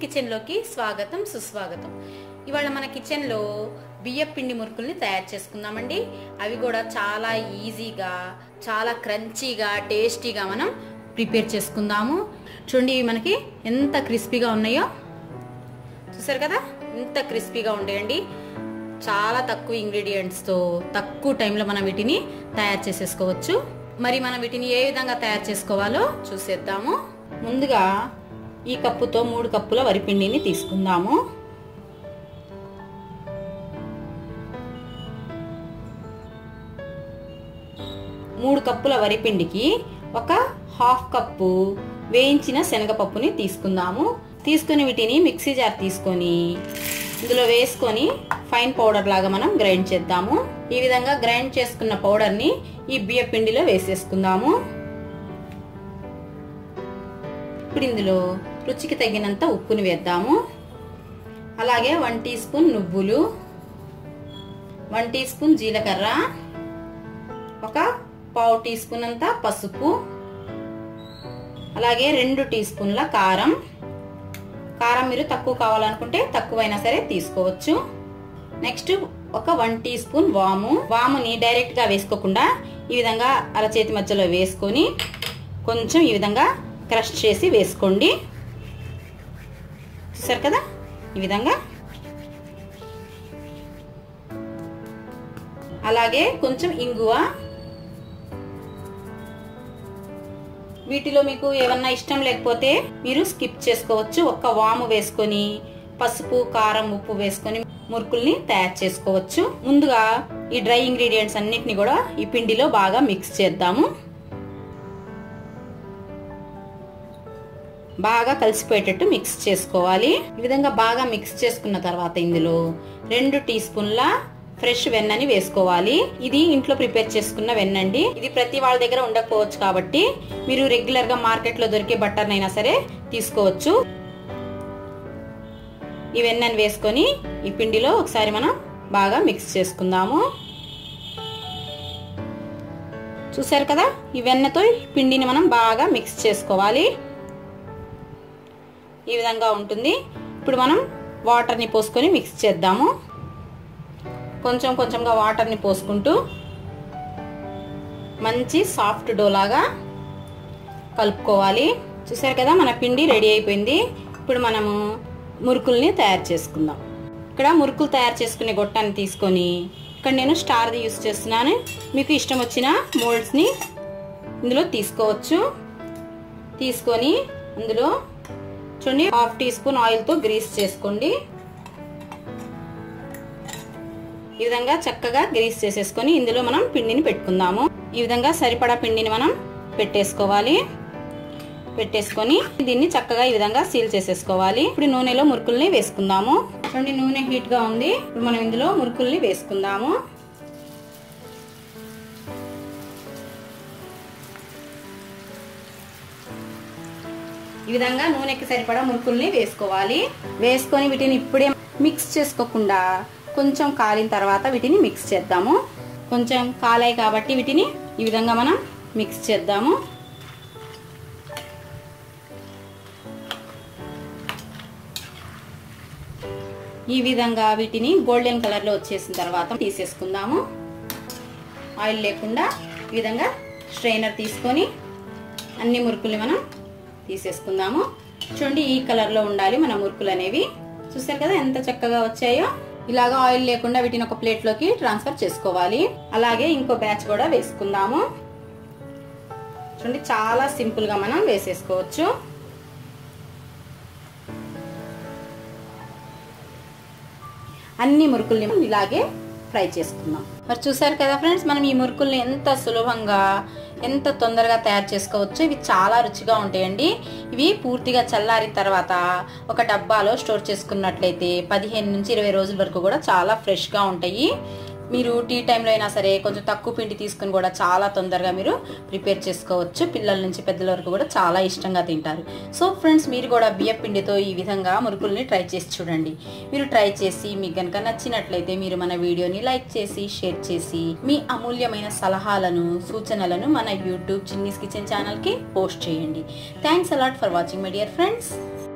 కిచెన్లోకి స్వాగతం సుస్వాగతం ఇవాళ మన కిచెన్లో బియ్యం పిండి మురుకుల్ని తయారు చేసుకుందామండి అవి కూడా చాలా ఈజీగా చాలా క్రంచీగా టేస్టీగా మనం ప్రిపేర్ చేసుకుందాము చూడండి ఇవి మనకి ఎంత క్రిస్పీగా ఉన్నాయో చూసారు కదా ఎంత క్రిస్పీగా ఉండేయండి చాలా తక్కువ ఇంగ్రీడియంట్స్తో తక్కువ టైంలో మనం వీటిని తయారు చేసేసుకోవచ్చు మరి మనం వీటిని ఏ విధంగా తయారు చేసుకోవాలో చూసేద్దాము ముందుగా ఈ కప్పుతో మూడు కప్పుల వరిపిండిని తీసుకుందాము మూడు కప్పుల వరిపిండికి ఒక హాఫ్ కప్పు వేయించిన శనగపప్పుని తీసుకుందాము తీసుకుని వీటిని మిక్సీ జార్ తీసుకొని ఇందులో వేసుకొని ఫైన్ పౌడర్ లాగా మనం గ్రైండ్ చేద్దాము ఈ విధంగా గ్రైండ్ చేసుకున్న పౌడర్ని ఈ బియ్య పిండిలో వేసేసుకుందాము ఇప్పుడు ఇందులో రుచికి తగినంత ఉప్పుని వేద్దాము అలాగే వన్ టీ స్పూన్ నువ్వులు వన్ టీ స్పూన్ జీలకర్ర ఒక పావు టీ స్పూన్ అంత పసుపు అలాగే రెండు టీ స్పూన్ల కారం కారం మీరు తక్కువ కావాలనుకుంటే తక్కువైనా సరే తీసుకోవచ్చు నెక్స్ట్ ఒక వన్ టీ స్పూన్ వాము వాముని డైరెక్ట్గా వేసుకోకుండా ఈ విధంగా అరచేతి మధ్యలో వేసుకొని కొంచెం ఈ విధంగా క్రష్ చేసి వేసుకోండి చూసారు కదా ఈ విధంగా అలాగే కొంచెం ఇంగువ వీటిలో మీకు ఏమన్నా ఇష్టం లేకపోతే మీరు స్కిప్ చేసుకోవచ్చు ఒక్క వాము వేసుకొని పసుపు కారం ఉప్పు వేసుకొని మురుకుల్ని తయారు చేసుకోవచ్చు ముందుగా ఈ డ్రై ఇంగ్రీడియంట్స్ అన్నిటిని కూడా ఈ పిండిలో బాగా మిక్స్ చేద్దాము బాగా కలిసిపోయేటట్టు మిక్స్ చేసుకోవాలి ఈ విధంగా బాగా మిక్స్ చేసుకున్న తర్వాత ఇందులో రెండు టీ స్పూన్ల ఫ్రెష్ వెన్నని వేసుకోవాలి ఇది ఇంట్లో ప్రిపేర్ చేసుకున్న వెన్నండి ఇది ప్రతి వాళ్ళ దగ్గర ఉండకపోవచ్చు కాబట్టి మీరు రెగ్యులర్ గా మార్కెట్ లో దొరికే బట్టర్ అయినా సరే తీసుకోవచ్చు ఈ వెన్నని వేసుకొని ఈ పిండిలో ఒకసారి మనం బాగా మిక్స్ చేసుకుందాము చూసారు కదా ఈ వెన్నతో పిండిని మనం బాగా మిక్స్ చేసుకోవాలి ఈ విధంగా ఉంటుంది ఇప్పుడు మనం వాటర్ని పోసుకొని మిక్స్ చేద్దాము కొంచెం కొంచెంగా వాటర్ని పోసుకుంటూ మంచి సాఫ్ట్ డోలాగా కలుపుకోవాలి చూసారు కదా మన పిండి రెడీ అయిపోయింది ఇప్పుడు మనము మురుకుల్ని తయారు చేసుకుందాం ఇక్కడ మురుకులు తయారు చేసుకునే గొట్టాన్ని తీసుకొని ఇక్కడ నేను స్టార్ది యూస్ చేస్తున్నాను మీకు ఇష్టం వచ్చిన మోల్డ్స్ని ఇందులో తీసుకోవచ్చు తీసుకొని అందులో చూడండి హాఫ్ టీ స్పూన్ ఆయిల్తో గ్రీస్ చేసుకోండి ఈ విధంగా చక్కగా గ్రీస్ చేసేసుకొని ఇందులో మనం పిండిని పెట్టుకుందాము ఈ విధంగా సరిపడా పిండిని మనం పెట్టేసుకోవాలి పెట్టేసుకొని దీన్ని చక్కగా ఈ విధంగా సీల్ చేసేసుకోవాలి ఇప్పుడు నూనెలో మురుకుల్ని వేసుకుందాము చూడండి నూనె హీట్ గా ఉంది ఇప్పుడు మనం ఇందులో మురుకుల్ని వేసుకుందాము ఈ విధంగా నూనెకి సరిపడా మురుకుల్ని వేసుకోవాలి వేసుకొని వీటిని ఇప్పుడే మిక్స్ చేసుకోకుండా కొంచెం కాలిన తర్వాత వీటిని మిక్స్ చేద్దాము కొంచెం కాలాయి కాబట్టి వీటిని ఈ విధంగా మనం మిక్స్ చేద్దాము ఈ విధంగా వీటిని గోల్డెన్ కలర్లో వచ్చేసిన తర్వాత తీసేసుకుందాము ఆయిల్ లేకుండా ఈ విధంగా స్ట్రైనర్ తీసుకొని అన్ని మురుకుల్ని మనం తీసేసుకుందాము చూడండి ఈ కలర్లో ఉండాలి మన మురుకులు అనేవి చూసారు కదా ఎంత చక్కగా వచ్చాయో ఇలాగా ఆయిల్ లేకుండా వీటిని ఒక ప్లేట్లోకి ట్రాన్స్ఫర్ చేసుకోవాలి అలాగే ఇంకో బ్యాచ్ కూడా వేసుకుందాము చూడండి చాలా సింపుల్గా మనం వేసేసుకోవచ్చు అన్ని మురుకుల్ని ఇలాగే ఫ్రై చేసుకుందాం మరి చూసారు కదా ఫ్రెండ్స్ మనం ఈ మురుకుల్ని ఎంత సులభంగా ఎంత తొందరగా తయారు చేసుకోవచ్చు ఇవి చాలా రుచిగా ఉంటాయండి ఇవి పూర్తిగా చల్లారిన తర్వాత ఒక డబ్బాలో స్టోర్ చేసుకున్నట్లయితే పదిహేను నుంచి ఇరవై రోజుల వరకు కూడా చాలా ఫ్రెష్గా ఉంటాయి మీరు టీ టైంలో అయినా సరే కొంచెం తక్కువ పిండి తీసుకుని కూడా చాలా తొందరగా మీరు ప్రిపేర్ చేసుకోవచ్చు పిల్లల నుంచి పెద్దల వరకు కూడా చాలా ఇష్టంగా తింటారు సో ఫ్రెండ్స్ మీరు కూడా బియ్య పిండితో ఈ విధంగా మురుకుల్ని ట్రై చేసి చూడండి మీరు ట్రై చేసి మీకు కనుక నచ్చినట్లయితే మీరు మన వీడియోని లైక్ చేసి షేర్ చేసి మీ అమూల్యమైన సలహాలను సూచనలను మన యూట్యూబ్ చిన్నీస్ కిచెన్ ఛానల్కి పోస్ట్ చేయండి thanks a lot for watching my dear friends